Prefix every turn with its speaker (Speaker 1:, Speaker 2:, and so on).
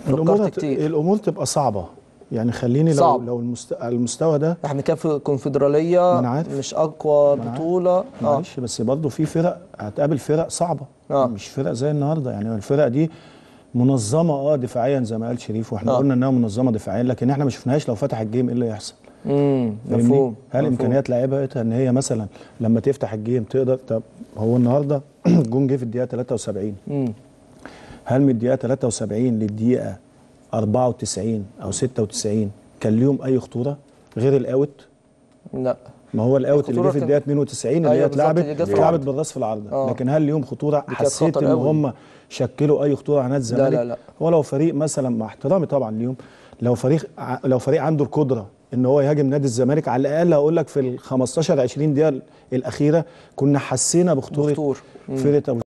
Speaker 1: الامور
Speaker 2: فكرت
Speaker 1: هت-
Speaker 2: كتير
Speaker 1: الامور تبقى صعبه يعني خليني لو
Speaker 2: صعب.
Speaker 1: لو المست... المستوى ده
Speaker 2: احنا كان في كونفدراليه
Speaker 1: ما أنا عارف.
Speaker 2: مش اقوى
Speaker 1: ما أنا عارف.
Speaker 2: بطوله اه
Speaker 1: معلش بس برضه في فرق هتقابل فرق صعبه
Speaker 2: آه.
Speaker 1: مش فرق زي النهارده يعني الفرق دي منظمه اه دفاعيا زي ما قال شريف واحنا
Speaker 2: آه.
Speaker 1: قلنا انها منظمه دفاعيا لكن احنا ما شفناهاش لو فتح الجيم ايه اللي يحصل
Speaker 2: امم
Speaker 1: فاهمني؟
Speaker 2: مفهوم
Speaker 1: هل
Speaker 2: مفهوم.
Speaker 1: امكانيات لعيبتها ان هي مثلا لما تفتح الجيم تقدر طب هو النهارده الجون جه في الدقيقه 73
Speaker 2: امم
Speaker 1: هل من الدقيقه 73 للدقيقه 94 او 96 كان ليهم اي خطوره غير الاوت
Speaker 2: لا
Speaker 1: ما هو الاوت اللي جه
Speaker 2: الخطورة
Speaker 1: في
Speaker 2: كان-
Speaker 1: الدقيقه 92 اللي
Speaker 2: أيوة
Speaker 1: هي
Speaker 2: بالظبط،
Speaker 1: اتلعبت
Speaker 2: اللي جت في
Speaker 1: اتلعبت
Speaker 2: العرض.
Speaker 1: بالراس في العارضه
Speaker 2: آه.
Speaker 1: لكن هل ليهم خطوره
Speaker 2: كانت
Speaker 1: حسيت
Speaker 2: خطر
Speaker 1: ان
Speaker 2: قوي.
Speaker 1: هم شكلوا اي خطوره على نادي الزمالك
Speaker 2: لا، لا.
Speaker 1: هو لو فريق مثلا مع احترامي طبعا ليهم لو فريق ع- لو فريق عنده القدره ان هو يهاجم نادي الزمالك على الاقل هقول لك في ال 15 20 دقيقه الاخيره كنا حسينا بخطوره
Speaker 2: بخطور. مم.
Speaker 1: فرقه ابو